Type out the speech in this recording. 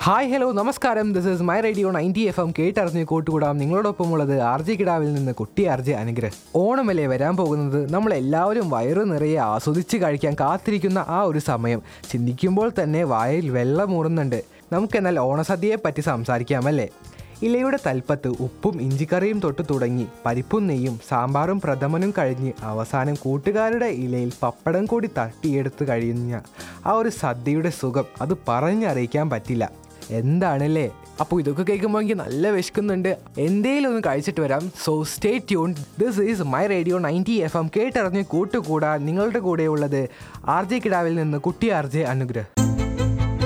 hi hello നമസ്കാരം this is my radio ninety F M കേട്ടറിഞ്ഞ് കൂട്ടുകൂടാം നിങ്ങളോടൊപ്പമുള്ളത് ആർ ജി കിടാവിൽ നിന്ന് കുട്ടി ആർ ജി അനുഗ്രഹ് ഓണമല്ലേ വരാൻ പോകുന്നത് നമ്മളെല്ലാവരും വയറു നിറയെ ആസ്വദിച്ച് കഴിക്കാൻ കാത്തിരിക്കുന്ന ആ ഒരു സമയം ചിന്തിക്കുമ്പോൾ തന്നെ വായിൽ വെള്ളമൂറുന്നുണ്ട് നമുക്കെന്നാൽ ഓണസദ്യയെ പറ്റി സംസാരിക്കാമല്ലേ ഇലയുടെ തൽപ്പത്ത് ഉപ്പും ഇഞ്ചിക്കറിയും തൊട്ട് തുടങ്ങി പരിപ്പും നെയ്യും സാമ്പാറും പ്രഥമനും കഴിഞ്ഞ് അവസാനം കൂട്ടുകാരുടെ ഇലയിൽ പപ്പടം കൂടി തട്ടിയെടുത്ത് കഴിഞ്ഞ ആ ഒരു സദ്യയുടെ സുഖം അത് പറഞ്ഞറിയിക്കാൻ പറ്റില്ല എന്താണല്ലേ അപ്പോൾ ഇതൊക്കെ കേൾക്കുമ്പോൾ എനിക്ക് നല്ല വിശക്കുന്നുണ്ട് എന്തേലും ഒന്ന് കഴിച്ചിട്ട് വരാം so stay tune this is my radio ninety F M കേട്ടറിഞ്ഞ് കൂട്ടുകൂടാൻ നിങ്ങളുടെ കൂടെയുള്ളത് ആർ ജെ കിടാവിൽ നിന്ന് കുട്ടി ആർ ജെ അനുഗ്രഹ്